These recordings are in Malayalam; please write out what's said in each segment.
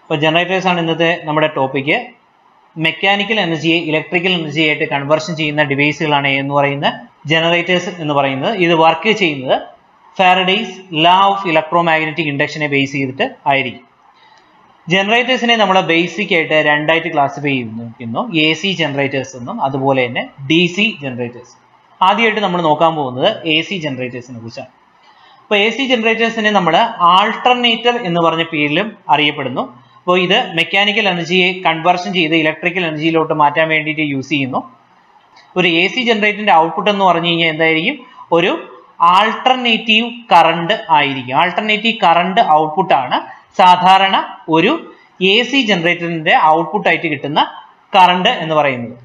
അപ്പോൾ ജനറേറ്റേഴ്സ് ആണ് ഇന്നത്തെ നമ്മുടെ ടോപ്പിക്ക് മെക്കാനിക്കൽ എനർജിയെ ഇലക്ട്രിക്കൽ എനർജി ആയിട്ട് കൺവേർഷൻ ചെയ്യുന്ന ഡിവൈസുകളാണ് എന്ന് പറയുന്ന ജനറേറ്റേഴ്സ് എന്ന് പറയുന്നത് ഇത് വർക്ക് ചെയ്യുന്നത് Faraday's law of electromagnetic ഇൻഡക്ഷനെ ബേസ് ചെയ്തിട്ട് ആയിരിക്കും ജനറേറ്റേഴ്സിനെ നമ്മൾ ബേസിക് ആയിട്ട് രണ്ടായിട്ട് ക്ലാസിഫൈ ചെയ്യുന്നു എ സി ജനറേറ്റേഴ്സ് എന്നും അതുപോലെ തന്നെ ഡി സി ജനറേറ്റേഴ്സ് ആദ്യമായിട്ട് നമ്മൾ നോക്കാൻ പോകുന്നത് എ സി ജനറേറ്റേഴ്സിനെ കുറിച്ചാണ് അപ്പോൾ എ സി ജനറേറ്റേഴ്സിനെ നമ്മൾ ആൾട്ടർനേറ്റർ എന്ന് പറഞ്ഞ പേരിലും അറിയപ്പെടുന്നു അപ്പോൾ ഇത് മെക്കാനിക്കൽ എനർജിയെ കൺവേർഷൻ ചെയ്ത് ഇലക്ട്രിക്കൽ എനർജിയിലോട്ട് മാറ്റാൻ വേണ്ടിയിട്ട് യൂസ് ചെയ്യുന്നു ഒരു എ സി ജനറേറ്ററിന്റെ ഔട്ട്പുട്ട് എന്ന് പറഞ്ഞു കഴിഞ്ഞാൽ എന്തായിരിക്കും ഒരു ആൾട്ടർനേറ്റീവ് കറണ്ട് ആയിരിക്കും ആൾട്ടർനേറ്റീവ് കറണ്ട് ഔട്ട്പുട്ട് ആണ് സാധാരണ ഒരു എ സി ജനറേറ്ററിന്റെ ഔട്ട്പുട്ട് ആയിട്ട് കിട്ടുന്ന കറണ്ട് എന്ന് പറയുന്നത്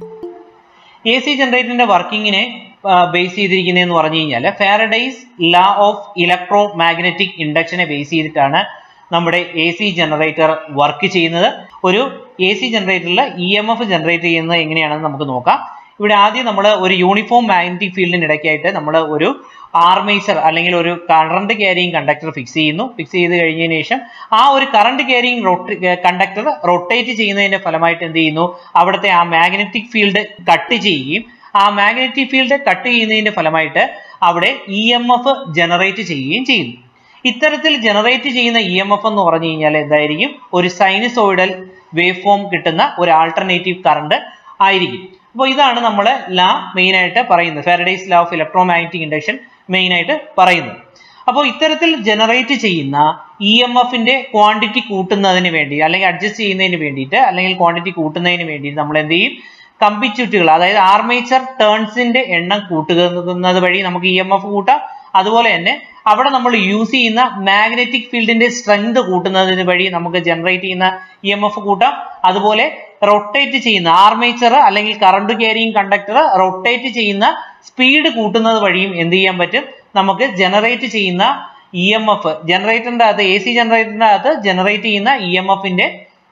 എ സി ജനറേറ്ററിന്റെ വർക്കിങ്ങിനെ ബേസ് ചെയ്തിരിക്കുന്നതെന്ന് പറഞ്ഞു കഴിഞ്ഞാൽ Faraday's law of electromagnetic ഇൻഡക്ഷനെ ബേസ് ചെയ്തിട്ടാണ് നമ്മുടെ എ സി ജനറേറ്റർ വർക്ക് ചെയ്യുന്നത് ഒരു എ സി ജനറേറ്ററിൽ ഇ എം എഫ് ജനറേറ്റ് ചെയ്യുന്നത് എങ്ങനെയാണെന്ന് നമുക്ക് നോക്കാം ഇവിടെ ആദ്യം നമ്മൾ ഒരു യൂണിഫോം മാഗ്നറ്റിക് ഫീൽഡിന് ഇടയ്ക്കായിട്ട് നമ്മൾ ഒരു ആർമേച്ചർ അല്ലെങ്കിൽ ഒരു കറണ്ട് ക്യാരിങ് കണ്ടക്ടർ ഫിക്സ് ചെയ്യുന്നു ഫിക്സ് ചെയ്ത് കഴിഞ്ഞതിന് ശേഷം ആ ഒരു കറണ്ട് ക്യാരിങ് കണ്ടക്ടർ റൊട്ടേറ്റ് ചെയ്യുന്നതിന്റെ ഫലമായിട്ട് എന്ത് ചെയ്യുന്നു അവിടുത്തെ ആ മാഗ്നറ്റിക് ഫീൽഡ് കട്ട് ചെയ്യുകയും ആ മാഗ്നറ്റിക് ഫീൽഡ് കട്ട് ചെയ്യുന്നതിന്റെ ഫലമായിട്ട് അവിടെ ഇ എം എഫ് ജനറേറ്റ് ചെയ്യുകയും ചെയ്യുന്നു ഇത്തരത്തിൽ ജനറേറ്റ് ചെയ്യുന്ന ഇ എം എഫ് എന്ന് പറഞ്ഞു കഴിഞ്ഞാൽ എന്തായിരിക്കും ഒരു സൈനസോയിഡൽ വേവ് ഫോം കിട്ടുന്ന ഒരു ആൾട്ടർനേറ്റീവ് കറണ്ട് ആയിരിക്കും അപ്പോൾ ഇതാണ് നമ്മൾ ലാ മെയിൻ ആയിട്ട് പറയുന്നത് Faraday's law of electromagnetic induction main ആയിട്ട് പറയുന്നത് അപ്പോൾ ഇത്തരത്തിൽ ജനറേറ്റ് ചെയ്യുന്ന ഇ എം എഫിന്റെ ക്വാണ്ടിറ്റി കൂട്ടുന്നതിന് വേണ്ടി അല്ലെങ്കിൽ അഡ്ജസ്റ്റ് ചെയ്യുന്നതിന് വേണ്ടിയിട്ട് അല്ലെങ്കിൽ ക്വാണ്ടിറ്റി കൂട്ടുന്നതിന് വേണ്ടിയിട്ട് നമ്മൾ എന്ത് ചെയ്യും കമ്പിച്ചുറ്റുകൾ അതായത് ആർമേച്ചർ ടേൺസിന്റെ എണ്ണം കൂട്ടുന്നത് വഴി നമുക്ക് ഇ എം എഫ് കൂട്ടാം അതുപോലെ തന്നെ അവിടെ നമ്മൾ യൂസ് ചെയ്യുന്ന മാഗ്നറ്റിക് ഫീൽഡിന്റെ സ്ട്രെങ്ത് കൂട്ടുന്നതിന് വഴി നമുക്ക് ജനറേറ്റ് ചെയ്യുന്ന ഇ എം എഫ് കൂട്ടാം അതുപോലെ റൊട്ടേറ്റ് ചെയ്യുന്ന ആർമേച്ചർ അല്ലെങ്കിൽ കറണ്ട് ക്യാരിങ് കണ്ടക്ടർ റൊട്ടേറ്റ് ചെയ്യുന്ന സ്പീഡ് കൂട്ടുന്നത് വഴിയും എന്ത് ചെയ്യാൻ പറ്റും നമുക്ക് ജനറേറ്റ് ചെയ്യുന്ന ഇ എം എഫ് ജനറേറ്ററിന്റെ അകത്ത് എ സി ജനറേറ്ററിന്റെ അകത്ത് ജനറേറ്റ് ചെയ്യുന്ന ഇ എം എഫിന്റെ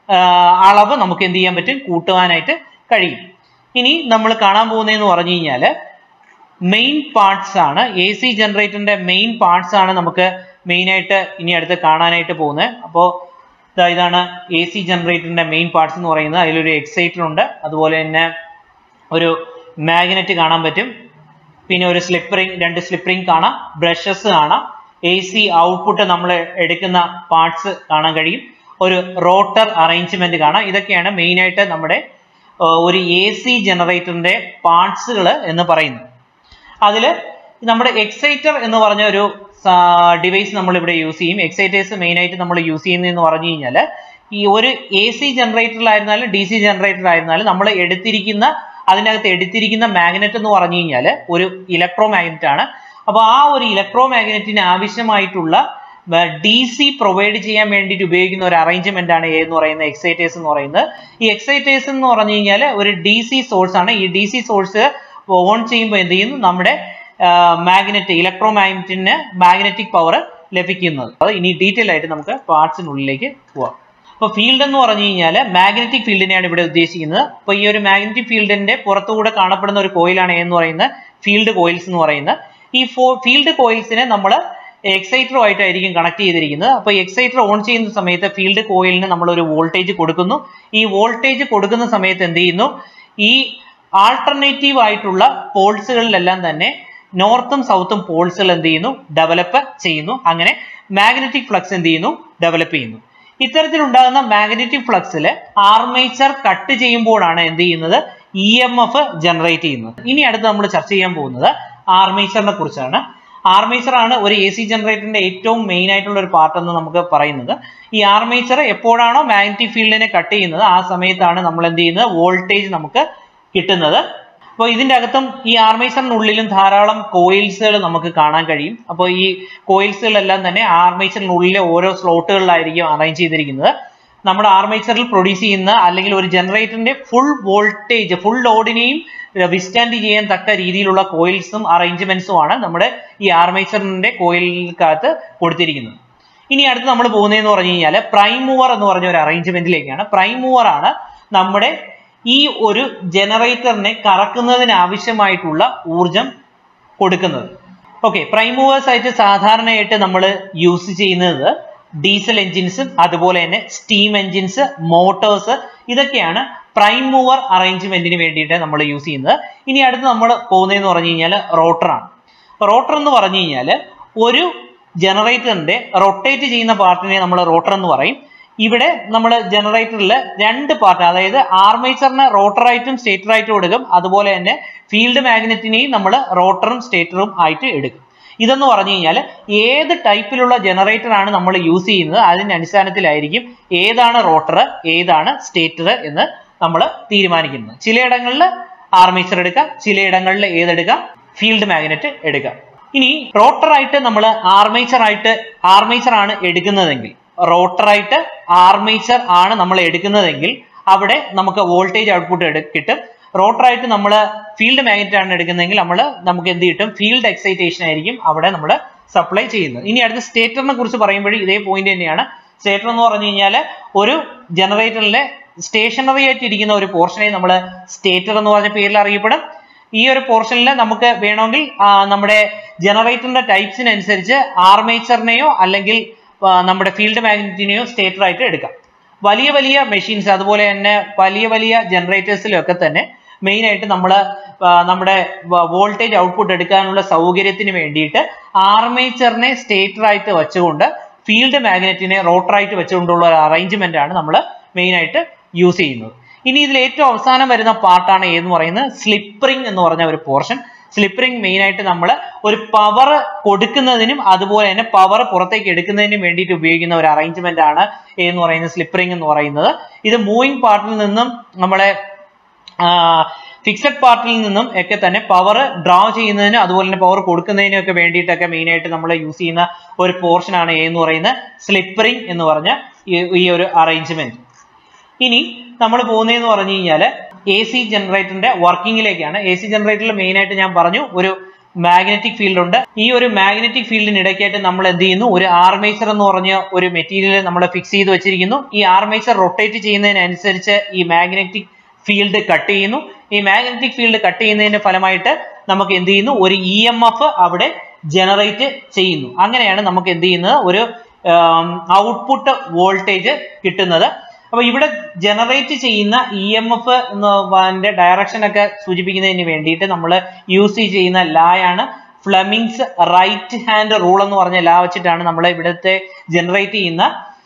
അളവ് നമുക്ക് എന്ത് ചെയ്യാൻ പറ്റും കൂട്ടുവാനായിട്ട് കഴിയും ഇനി നമ്മൾ കാണാൻ പോകുന്നതെന്ന് പറഞ്ഞു കഴിഞ്ഞാൽ മെയിൻ പാർട്സ് ആണ് എ സി ജനറേറ്ററിന്റെ മെയിൻ പാർട്സ് ആണ് നമുക്ക് മെയിൻ ആയിട്ട് ഇനി അടുത്ത് കാണാനായിട്ട് പോകുന്നത് അപ്പോൾ ഇതാണ് എ സി ജനറേറ്ററിന്റെ മെയിൻ പാർട്സ് എന്ന് പറയുന്നത് അതിലൊരു എക്സൈറ്റർ ഉണ്ട് അതുപോലെ തന്നെ ഒരു മാഗ്നറ്റ് കാണാൻ പറ്റും പിന്നെ ഒരു സ്ലിപ്പറിങ് രണ്ട് സ്ലിപ്പറിങ് കാണാം ബ്രഷസ് കാണാം എ സി ഔട്ട്പുട്ട് നമ്മൾ എടുക്കുന്ന പാർട്സ് കാണാൻ കഴിയും ഒരു റോട്ടർ അറേഞ്ച്മെന്റ് കാണാം ഇതൊക്കെയാണ് മെയിൻ ആയിട്ട് നമ്മുടെ ഒരു എ സി ജനറേറ്ററിന്റെ പാർട്സുകൾ എന്ന് പറയുന്നത് അതിൽ നമ്മുടെ എക്സൈറ്റർ എന്ന് പറഞ്ഞ ഒരു ഡിവൈസ് നമ്മൾ ഇവിടെ യൂസ് ചെയ്യും എക്സൈറ്റേഴ്സ് മെയിൻ ആയിട്ട് നമ്മൾ യൂസ് ചെയ്യുന്നതെന്ന് പറഞ്ഞു കഴിഞ്ഞാൽ ഈ ഒരു എ സി ജനറേറ്ററിലായിരുന്നാലും ഡി സി ജനറേറ്ററിലായിരുന്നാലും നമ്മൾ എടുത്തിരിക്കുന്ന അതിനകത്ത് എടുത്തിരിക്കുന്ന മാഗ്നറ്റ് എന്ന് പറഞ്ഞു കഴിഞ്ഞാൽ ഒരു ഇലക്ട്രോ മാഗ്നറ്റ് ആണ് അപ്പോൾ ആ ഒരു ഇലക്ട്രോ മാഗ്നറ്റിന് ആവശ്യമായിട്ടുള്ള ഡി സി പ്രൊവൈഡ് ചെയ്യാൻ വേണ്ടിയിട്ട് ഉപയോഗിക്കുന്ന ഒരു അറേഞ്ച്മെന്റ് ആണ് എന്ന് പറയുന്ന എക്സൈറ്റേഴ്സ് എന്ന് പറയുന്നത് ഈ എക്സൈറ്റേഴ്സ് എന്ന് പറഞ്ഞു കഴിഞ്ഞാൽ ഒരു ഡി സി സോഴ്സ് ആണ് ഈ ഡി സി സോഴ്സ് ഓൺ ചെയ്യുമ്പോൾ എന്ത് ചെയ്യുന്നു നമ്മുടെ മാഗ്നറ്റ് ഇലക്ട്രോ മാഗ്നറ്റിന് മാഗ്നറ്റിക് പവർ ലഭിക്കുന്നത് അത് ഇനി ഡീറ്റെയിൽ ആയിട്ട് നമുക്ക് പാർട്സിനുള്ളിലേക്ക് പോവാം അപ്പോൾ ഫീൽഡ് എന്ന് പറഞ്ഞു കഴിഞ്ഞാൽ മാഗ്നറ്റിക് ഫീൽഡിനെയാണ് ഇവിടെ ഉദ്ദേശിക്കുന്നത് അപ്പോൾ ഈ ഒരു മാഗ്നറ്റിക് ഫീൽഡിന്റെ പുറത്തുകൂടെ കാണപ്പെടുന്ന ഒരു കോയിലാണ് എന്ന് പറയുന്നത് ഫീൽഡ് കോയിൽസ് എന്ന് പറയുന്നത് ഈ ഫീൽഡ് കോയിൽസിനെ നമ്മൾ എക്സൈറ്ററുമായിട്ടായിരിക്കും കണക്ട് ചെയ്തിരിക്കുന്നത് അപ്പോൾ എക്സൈറ്റർ ഓൺ ചെയ്യുന്ന സമയത്ത് ഫീൽഡ് കോയിലിന് നമ്മൾ ഒരു വോൾട്ടേജ് കൊടുക്കുന്നു ഈ വോൾട്ടേജ് കൊടുക്കുന്ന സമയത്ത് എന്ത് ചെയ്യുന്നു ഈ ആൾട്ടർനേറ്റീവ് ആയിട്ടുള്ള പോൾസുകളിലെല്ലാം തന്നെ നോർത്തും സൗത്തും പോൾസുകൾ എന്ത് ചെയ്യുന്നു ഡെവലപ്പ് ചെയ്യുന്നു അങ്ങനെ മാഗ്നറ്റിക് ഫ്ലക്സ് എന്ത് ചെയ്യുന്നു ഡെവലപ്പ് ചെയ്യുന്നു ഇത്തരത്തിലുണ്ടാകുന്ന മാഗ്നറ്റിക് ഫ്ലക്സിൽ ആർമേച്ചർ കട്ട് ചെയ്യുമ്പോഴാണ് എന്ത് ചെയ്യുന്നത് ഇ എം എഫ് ജനറേറ്റ് ചെയ്യുന്നത് ഇനി അടുത്ത് നമ്മൾ ചർച്ച ചെയ്യാൻ പോകുന്നത് ആർമേച്ചറിനെ കുറിച്ചാണ് ആർമേച്ചർ ആണ് ഒരു എ സി ജനറേറ്ററിന്റെ ഏറ്റവും മെയിൻ ആയിട്ടുള്ള ഒരു പാർട്ട് എന്ന് നമുക്ക് പറയുന്നത് ഈ ആർമേച്ചർ എപ്പോഴാണോ മാഗ്നറ്റിക് ഫീൽഡിനെ കട്ട് ചെയ്യുന്നത് ആ സമയത്താണ് നമ്മൾ എന്ത് ചെയ്യുന്നത് വോൾട്ടേജ് നമുക്ക് കിട്ടുന്നത് അപ്പോൾ ഇതിന്റെ അകത്തും ഈ ആർമേച്ചറിനുള്ളിലും ധാരാളം കോയിൽസുകൾ നമുക്ക് കാണാൻ കഴിയും അപ്പോൾ ഈ കോയിൽസുകളെല്ലാം തന്നെ ആർമേച്ചറിനുള്ളിലെ ഓരോ സ്ലോട്ടുകളിലായിരിക്കും അറേഞ്ച് ചെയ്തിരിക്കുന്നത് നമ്മുടെ ആർമേച്ചറിൽ പ്രൊഡ്യൂസ് ചെയ്യുന്ന അല്ലെങ്കിൽ ഒരു ജനറേറ്ററിന്റെ ഫുൾ വോൾട്ടേജ് ഫുൾ ലോഡിനെയും വിസ്റ്റാൻഡ് ചെയ്യാൻ തക്ക രീതിയിലുള്ള കോയിൽസും അറേഞ്ച്മെന്റ്സും ആണ് നമ്മുടെ ഈ ആർമേച്ചറിന്റെ കോയിലിനകത്ത് കൊടുത്തിരിക്കുന്നത് ഇനി അടുത്ത് നമ്മൾ പോകുന്നതെന്ന് പറഞ്ഞു കഴിഞ്ഞാൽ പ്രൈം മൂവർ എന്ന് പറഞ്ഞ ഒരു അറേഞ്ച്മെന്റിലേക്കാണ് പ്രൈം മൂവർ ആണ് നമ്മുടെ ഈ ഒരു ജനറേറ്ററിനെ കറക്കുന്നതിന് ആവശ്യമായിട്ടുള്ള ഊർജം കൊടുക്കുന്നത് ഓക്കെ പ്രൈം മൂവേഴ്സ് ആയിട്ട് സാധാരണയായിട്ട് നമ്മൾ യൂസ് ചെയ്യുന്നത് ഡീസൽ എഞ്ചിൻസ് അതുപോലെ തന്നെ സ്റ്റീം എഞ്ചിൻസ് മോട്ടോഴ്സ് ഇതൊക്കെയാണ് പ്രൈം മൂവർ അറേഞ്ച്മെന്റിന് വേണ്ടിയിട്ട് നമ്മൾ യൂസ് ചെയ്യുന്നത് ഇനി അടുത്ത് നമ്മൾ പോകുന്നതെന്ന് പറഞ്ഞു കഴിഞ്ഞാൽ റോട്ടറാണ് റോട്ടർ എന്ന് പറഞ്ഞു കഴിഞ്ഞാൽ ഒരു ജനറേറ്ററിന്റെ റൊട്ടേറ്റ് ചെയ്യുന്ന പാർട്ടിനെ നമ്മൾ റോട്ടർ എന്ന് പറയും ഇവിടെ നമ്മൾ ജനറേറ്ററിൽ രണ്ട് പാർട്ട് അതായത് ആർമേച്ചറിനെ റോട്ടറായിട്ടും സ്റ്റേറ്ററായിട്ടും എടുക്കും അതുപോലെ തന്നെ ഫീൽഡ് മാഗ്നറ്റിനെയും നമ്മൾ റോട്ടറും സ്റ്റേറ്ററും ആയിട്ട് എടുക്കും ഇതെന്ന് പറഞ്ഞു കഴിഞ്ഞാൽ ഏത് ടൈപ്പിലുള്ള ജനറേറ്റർ ആണ് നമ്മൾ യൂസ് ചെയ്യുന്നത് അതിന്റെ അടിസ്ഥാനത്തിലായിരിക്കും ഏതാണ് റോട്ടർ ഏതാണ് സ്റ്റേറ്റർ എന്ന് നമ്മൾ തീരുമാനിക്കുന്നത് ചിലയിടങ്ങളിൽ ആർമേച്ചർ എടുക്കാം ചിലയിടങ്ങളിൽ ഏതെടുക്കാം ഫീൽഡ് മാഗ്നറ്റ് എടുക്കാം ഇനി റോട്ടറായിട്ട് നമ്മൾ ആർമേച്ചർ ആയിട്ട് ആർമേച്ചർ ആണ് എടുക്കുന്നതെങ്കിൽ റോട്ടറായിട്ട് ആർമേച്ചർ ആണ് നമ്മൾ എടുക്കുന്നതെങ്കിൽ അവിടെ നമുക്ക് വോൾട്ടേജ് ഔട്ട്പുട്ട് കിട്ടും റോട്ടറായിട്ട് നമ്മൾ ഫീൽഡ് മാഗ്നറ്റ് ആണ് എടുക്കുന്നതെങ്കിൽ നമ്മൾ നമുക്ക് എന്ത് കിട്ടും ഫീൽഡ് എക്സൈറ്റേഷൻ ആയിരിക്കും അവിടെ നമ്മൾ സപ്ലൈ ചെയ്യുന്നത് ഇനി അടുത്ത സ്റ്റേറ്ററിനെ കുറിച്ച് പറയുമ്പോഴും ഇതേ പോയിന്റ് തന്നെയാണ് സ്റ്റേറ്റർ എന്ന് പറഞ്ഞു കഴിഞ്ഞാൽ ഒരു ജനറേറ്ററിലെ സ്റ്റേഷനറി ആയിട്ട് ഇരിക്കുന്ന ഒരു പോർഷനെ നമ്മൾ സ്റ്റേറ്റർ എന്ന് പറഞ്ഞ പേരിൽ അറിയപ്പെടും ഈ ഒരു പോർഷനിൽ നമുക്ക് വേണമെങ്കിൽ നമ്മുടെ ജനറേറ്ററിന്റെ ടൈപ്സിനനുസരിച്ച് ആർമേച്ചറിനെയോ അല്ലെങ്കിൽ നമ്മുടെ ഫീൽഡ് മാഗ്നറ്റിനെയോ സ്റ്റേറ്റർ ആയിട്ട് എടുക്കാം വലിയ വലിയ മെഷീൻസ് അതുപോലെ തന്നെ വലിയ വലിയ ജനറേറ്റേഴ്സിലൊക്കെ തന്നെ മെയിൻ ആയിട്ട് നമ്മൾ നമ്മുടെ വോൾട്ടേജ് ഔട്ട്പുട്ട് എടുക്കാനുള്ള സൗകര്യത്തിന് വേണ്ടിയിട്ട് ആർമേച്ചറിനെ സ്റ്റേറ്റർ ആയിട്ട് വെച്ചുകൊണ്ട് ഫീൽഡ് മാഗ്നറ്റിനെ റോട്ടറായിട്ട് വെച്ചുകൊണ്ടുള്ള ഒരു അറേഞ്ച്മെന്റ് ആണ് നമ്മൾ മെയിൻ ആയിട്ട് യൂസ് ചെയ്യുന്നത് ഇനി ഇതിൽ ഏറ്റവും അവസാനം വരുന്ന പാർട്ടാണ് ഏതെന്ന് പറയുന്നത് സ്ലിപ്പറിംഗ് എന്ന് പറഞ്ഞ ഒരു പോർഷൻ സ്ലിപ്പറിംഗ് മെയിൻ ആയിട്ട് നമ്മൾ ഒരു പവർ കൊടുക്കുന്നതിനും അതുപോലെ തന്നെ പവർ പുറത്തേക്ക് എടുക്കുന്നതിനും വേണ്ടിയിട്ട് ഉപയോഗിക്കുന്ന ഒരു അറേഞ്ച്മെന്റ് ആണ് എന്ന് പറയുന്നത് സ്ലിപ്പറിംഗ് എന്ന് പറയുന്നത് ഇത് മൂവിങ് പാർട്ടിൽ നിന്നും നമ്മളെ ഫിക്സഡ് പാർട്ടിൽ നിന്നും ഒക്കെ തന്നെ പവർ ഡ്രോ ചെയ്യുന്നതിനും അതുപോലെ തന്നെ പവർ കൊടുക്കുന്നതിനും ഒക്കെ വേണ്ടിയിട്ടൊക്കെ മെയിൻ ആയിട്ട് നമ്മൾ യൂസ് ചെയ്യുന്ന ഒരു പോർഷൻ ആണ് എന്ന് പറയുന്നത് സ്ലിപ്പറിംഗ് എന്ന് പറഞ്ഞ ഈ ഒരു അറേഞ്ച്മെന്റ് ഇനി നമ്മൾ പോകുന്നതെന്ന് പറഞ്ഞു കഴിഞ്ഞാൽ എ സി ജനറേറ്ററിന്റെ വർക്കിങ്ങിലേക്കാണ് എ സി ജനറേറ്ററിൽ മെയിൻ ആയിട്ട് ഞാൻ പറഞ്ഞു ഒരു മാഗ്നറ്റിക് ഫീൽഡ് ഉണ്ട് ഈ ഒരു മാഗ്നറ്റിക് ഫീൽഡിന് ഇടയ്ക്കായിട്ട് നമ്മൾ എന്ത് ചെയ്യുന്നു ഒരു ആർമേച്ചർ എന്ന് പറഞ്ഞ ഒരു മെറ്റീരിയൽ നമ്മൾ ഫിക്സ് ചെയ്ത് വെച്ചിരിക്കുന്നു ഈ ആർമേച്ചർ റൊട്ടേറ്റ് ചെയ്യുന്നതിനനുസരിച്ച് ഈ മാഗ്നറ്റിക് ഫീൽഡ് കട്ട് ചെയ്യുന്നു ഈ മാഗ്നറ്റിക് ഫീൽഡ് കട്ട് ചെയ്യുന്നതിന്റെ ഫലമായിട്ട് നമുക്ക് എന്ത് ചെയ്യുന്നു ഒരു ഇ എം എഫ് അവിടെ ജനറേറ്റ് ചെയ്യുന്നു അങ്ങനെയാണ് നമുക്ക് എന്ത് ചെയ്യുന്നത് ഒരു ഔട്ട്പുട്ട് വോൾട്ടേജ് കിട്ടുന്നത് അപ്പൊ ഇവിടെ ജനറേറ്റ് ചെയ്യുന്ന ഇ എം എഫ് എന്നതിന്റെ ഡയറക്ഷൻ ഒക്കെ സൂചിപ്പിക്കുന്നതിന് വേണ്ടിയിട്ട് നമ്മൾ യൂസ് ചെയ്യുന്ന ലായാണ് ഫ്ലമിങ്സ് റൈറ്റ് ഹാൻഡ് റൂൾ എന്ന് പറഞ്ഞ ലാ വെച്ചിട്ടാണ് നമ്മൾ ഇവിടുത്തെ ജനറേറ്റ് ചെയ്യുന്ന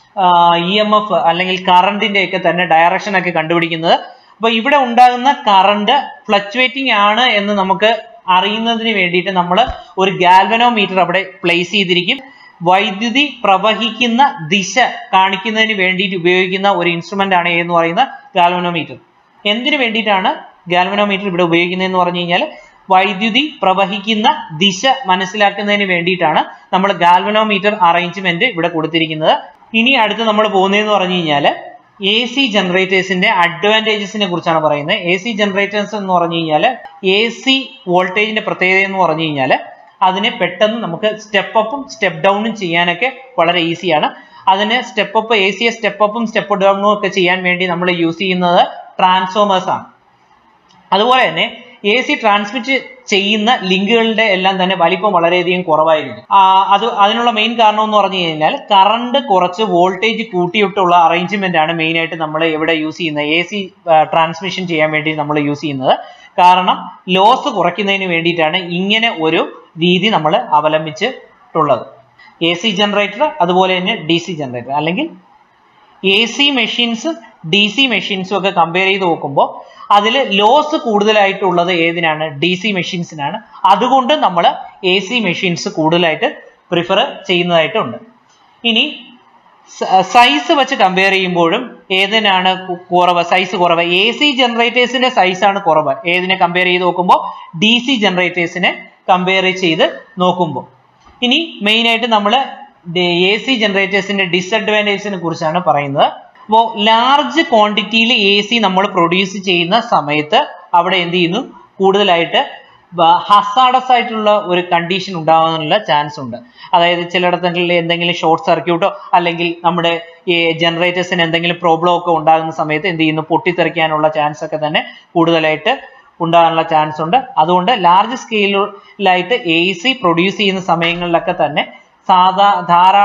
ഇ എം എഫ് അല്ലെങ്കിൽ കറണ്ടിന്റെ ഒക്കെ തന്നെ ഡയറക്ഷൻ ഒക്കെ കണ്ടുപിടിക്കുന്നത് അപ്പൊ ഇവിടെ ഉണ്ടാകുന്ന കറണ്ട് ഫ്ലക്ച്വേറ്റിംഗ് ആണ് എന്ന് നമുക്ക് അറിയുന്നതിന് വേണ്ടിയിട്ട് നമ്മൾ ഒരു ഗാൽവനോമീറ്റർ അവിടെ പ്ലേസ് ചെയ്തിരിക്കും വൈദ്യുതി പ്രവഹിക്കുന്ന ദിശ കാണിക്കുന്നതിന് വേണ്ടിയിട്ട് ഉപയോഗിക്കുന്ന ഒരു ഇൻസ്ട്രുമെന്റ് ആണ് എന്ന് പറയുന്ന ഗാൽവനോമീറ്റർ എന്തിനു വേണ്ടിയിട്ടാണ് ഗാൽവനോമീറ്റർ ഇവിടെ ഉപയോഗിക്കുന്നതെന്ന് പറഞ്ഞു കഴിഞ്ഞാൽ വൈദ്യുതി പ്രവഹിക്കുന്ന ദിശ മനസ്സിലാക്കുന്നതിന് വേണ്ടിയിട്ടാണ് നമ്മൾ ഗാൽവനോമീറ്റർ അറേഞ്ച്മെന്റ് ഇവിടെ കൊടുത്തിരിക്കുന്നത് ഇനി അടുത്ത് നമ്മൾ പോകുന്നതെന്ന് പറഞ്ഞു കഴിഞ്ഞാൽ എ സി ജനറേറ്റേഴ്സിന്റെ അഡ്വാൻറ്റേജസിനെ കുറിച്ചാണ് പറയുന്നത് എ സി ജനറേറ്റേഴ്സ് എന്ന് പറഞ്ഞു കഴിഞ്ഞാൽ എ സി വോൾട്ടേജിന്റെ പ്രത്യേകത എന്ന് പറഞ്ഞു കഴിഞ്ഞാൽ അതിനെ പെട്ടെന്ന് നമുക്ക് സ്റ്റെപ്പ് അപ്പും സ്റ്റെപ്പ് ഡൗണും ചെയ്യാനൊക്കെ വളരെ ഈസിയാണ് അതിന് സ്റ്റെപ്പ് അപ്പ് എ സിയെ സ്റ്റെപ്പ് അപ്പും സ്റ്റെപ്പ് ഡൗണും ഒക്കെ ചെയ്യാൻ വേണ്ടി നമ്മൾ യൂസ് ചെയ്യുന്നത് ട്രാൻസ്ഫോമേഴ്സ് ആണ് അതുപോലെ തന്നെ എ സി ട്രാൻസ്മിറ്റ് ചെയ്യുന്ന ലിങ്കുകളുടെ എല്ലാം തന്നെ വലിപ്പം വളരെയധികം കുറവായിരിക്കും അത് അതിനുള്ള മെയിൻ കാരണം എന്ന് പറഞ്ഞു കഴിഞ്ഞാൽ കറണ്ട് കുറച്ച് വോൾട്ടേജ് കൂട്ടിയിട്ടുള്ള അറേഞ്ച്മെന്റ് ആണ് മെയിൻ ആയിട്ട് നമ്മൾ ഇവിടെ യൂസ് ചെയ്യുന്നത് എ സി ട്രാൻസ്മിഷൻ ചെയ്യാൻ വേണ്ടി നമ്മൾ യൂസ് ചെയ്യുന്നത് കാരണം ലോസ് കുറയ്ക്കുന്നതിന് വേണ്ടിയിട്ടാണ് ഇങ്ങനെ ഒരു രീതി നമ്മൾ അവലംബിച്ചിട്ടുള്ളത് എ സി ജനറേറ്റർ അതുപോലെ തന്നെ ഡി സി ജനറേറ്റർ അല്ലെങ്കിൽ എ സി മെഷീൻസും ഡി സി മെഷീൻസും ഒക്കെ കമ്പയർ ചെയ്ത് നോക്കുമ്പോൾ അതിൽ ലോസ് കൂടുതലായിട്ടുള്ളത് ഏതിനാണ് ഡി സി മെഷീൻസിനാണ് അതുകൊണ്ട് നമ്മൾ എ സി മെഷീൻസ് കൂടുതലായിട്ട് പ്രിഫർ ചെയ്യുന്നതായിട്ടുണ്ട് ഇനി സൈസ് വെച്ച് കമ്പയർ ചെയ്യുമ്പോഴും ഏതിനാണ് കുറവ് സൈസ് കുറവ് എ സി ജനറേറ്റേഴ്സിന്റെ സൈസാണ് കുറവ് ഏതിനെ കമ്പയർ ചെയ്ത് നോക്കുമ്പോൾ ഡി സി ജനറേറ്റേഴ്സിനെ കമ്പയർ ചെയ്ത് നോക്കുമ്പോൾ ഇനി മെയിൻ ആയിട്ട് നമ്മൾ എ സി ജനറേറ്റേഴ്സിന്റെ ഡിസഡ്വാൻറ്റേജിനെ കുറിച്ചാണ് പറയുന്നത് അപ്പോൾ ലാർജ് ക്വാണ്ടിറ്റിയിൽ എ സി നമ്മൾ പ്രൊഡ്യൂസ് ചെയ്യുന്ന സമയത്ത് അവിടെ എന്ത് ചെയ്യുന്നു കൂടുതലായിട്ട് ഹസാഡസ് ആയിട്ടുള്ള ഒരു കണ്ടീഷൻ ഉണ്ടാകാനുള്ള ചാൻസ് ഉണ്ട് അതായത് ചിലയിടത്തെങ്കിലും എന്തെങ്കിലും ഷോർട്ട് സർക്യൂട്ടോ അല്ലെങ്കിൽ നമ്മുടെ ഈ ജനറേറ്റേഴ്സിന് എന്തെങ്കിലും പ്രോബ്ലം ഒക്കെ ഉണ്ടാകുന്ന സമയത്ത് എന്ത് ചെയ്യുന്നു പൊട്ടിത്തെറിക്കാനുള്ള ചാൻസ് ഒക്കെ തന്നെ കൂടുതലായിട്ട് ഉണ്ടാകാനുള്ള ചാൻസ് ഉണ്ട് അതുകൊണ്ട് ലാർജ് സ്കെയിലായിട്ട് എ സി പ്രൊഡ്യൂസ് ചെയ്യുന്ന സമയങ്ങളിലൊക്കെ തന്നെ സാധാ ധാരാളം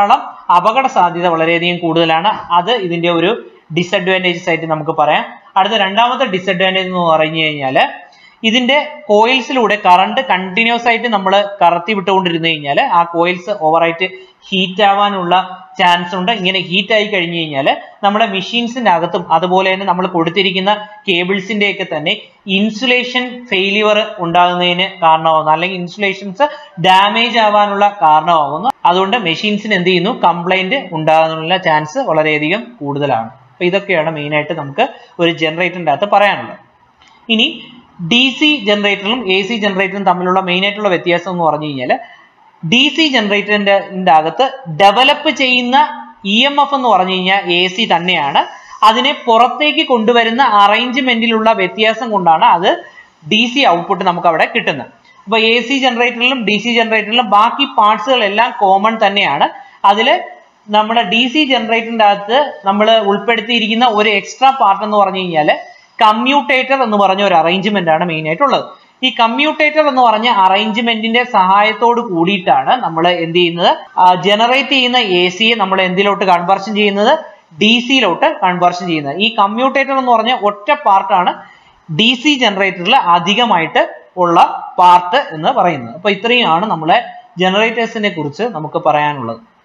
അപകട സാധ്യത വളരെയധികം കൂടുതലാണ് അത് ഇതിന്റെ ഒരു ഡിസഡ്വാൻറ്റേജസ് ആയിട്ട് നമുക്ക് പറയാം അടുത്ത രണ്ടാമത്തെ ഡിസഡ്വാൻറ്റേജ് എന്ന് പറഞ്ഞു കഴിഞ്ഞാൽ ഇതിന്റെ കോയിൽസിലൂടെ കറണ്ട് കണ്ടിന്യൂസ് ആയിട്ട് നമ്മൾ കറത്തി വിട്ടുകൊണ്ടിരുന്നു കഴിഞ്ഞാൽ ആ കോയിൽസ് ഓവറായിട്ട് ഹീറ്റ് ആവാനുള്ള ചാൻസ് ഉണ്ട് ഇങ്ങനെ ഹീറ്റ് ആയി കഴിഞ്ഞു കഴിഞ്ഞാൽ നമ്മുടെ മെഷീൻസിന്റെ അകത്തും അതുപോലെ തന്നെ നമ്മൾ കൊടുത്തിരിക്കുന്ന കേബിൾസിന്റെ ഒക്കെ തന്നെ ഇൻസുലേഷൻ ഫെയിലിയർ ഉണ്ടാകുന്നതിന് കാരണമാകുന്നു അല്ലെങ്കിൽ ഇൻസുലേഷൻസ് ഡാമേജ് ആവാനുള്ള കാരണമാകുന്നു അതുകൊണ്ട് മെഷീൻസിന് എന്ത് ചെയ്യുന്നു കംപ്ലൈന്റ് ഉണ്ടാകാനുള്ള ചാൻസ് വളരെയധികം കൂടുതലാണ് അപ്പൊ ഇതൊക്കെയാണ് മെയിൻ ആയിട്ട് നമുക്ക് ഒരു ജനറേറ്ററിന്റെ അകത്ത് പറയാനുള്ളത് ഇനി ഡി സി ജനറേറ്ററും എ സി ജനറേറ്ററും തമ്മിലുള്ള മെയിൻ ആയിട്ടുള്ള വ്യത്യാസം എന്ന് പറഞ്ഞു കഴിഞ്ഞാൽ ഡി സി ജനറേറ്ററിന്റെ അകത്ത് ഡെവലപ്പ് ചെയ്യുന്ന ഇ എം എഫ് എന്ന് പറഞ്ഞു കഴിഞ്ഞാൽ എ സി തന്നെയാണ് അതിനെ പുറത്തേക്ക് കൊണ്ടുവരുന്ന അറേഞ്ച്മെന്റിലുള്ള വ്യത്യാസം കൊണ്ടാണ് അത് ഡി സി ഔട്ട്പുട്ട് നമുക്ക് അവിടെ കിട്ടുന്നത് അപ്പൊ എ സി ജനറേറ്ററിലും ഡി സി ജനറേറ്ററിലും ബാക്കി പാർട്സുകളെല്ലാം കോമൺ തന്നെയാണ് അതിൽ നമ്മുടെ ഡി സി ജനറേറ്ററിന്റെ അകത്ത് നമ്മൾ ഉൾപ്പെടുത്തിയിരിക്കുന്ന ഒരു എക്സ്ട്രാ പാർട്ട് എന്ന് പറഞ്ഞു കഴിഞ്ഞാൽ കമ്മ്യൂട്ടേറ്റർ എന്ന് പറഞ്ഞ ഒരു അറേഞ്ച്മെന്റ് ആണ് മെയിൻ ആയിട്ടുള്ളത് ഈ കമ്മ്യൂട്ടേറ്റർ എന്ന് പറഞ്ഞ അറേഞ്ച്മെന്റിന്റെ സഹായത്തോട് കൂടിയിട്ടാണ് നമ്മൾ എന്ത് ചെയ്യുന്നത് ജനറേറ്റ് ചെയ്യുന്ന എ സിയെ നമ്മൾ എന്തിലോട്ട് കൺവേർഷൻ ചെയ്യുന്നത് ഡി സിയിലോട്ട് കൺവേർഷൻ ചെയ്യുന്നത് ഈ കമ്മ്യൂട്ടേറ്റർ എന്ന് പറഞ്ഞ ഒറ്റ പാർട്ടാണ് ഡി സി ജനറേറ്ററിൽ അധികമായിട്ട് ഉള്ള പാർട്ട് എന്ന് പറയുന്നത് അപ്പൊ ഇത്രയുമാണ് നമ്മളെ ജനറേറ്റേഴ്സിനെ കുറിച്ച് നമുക്ക് പറയാനുള്ളത്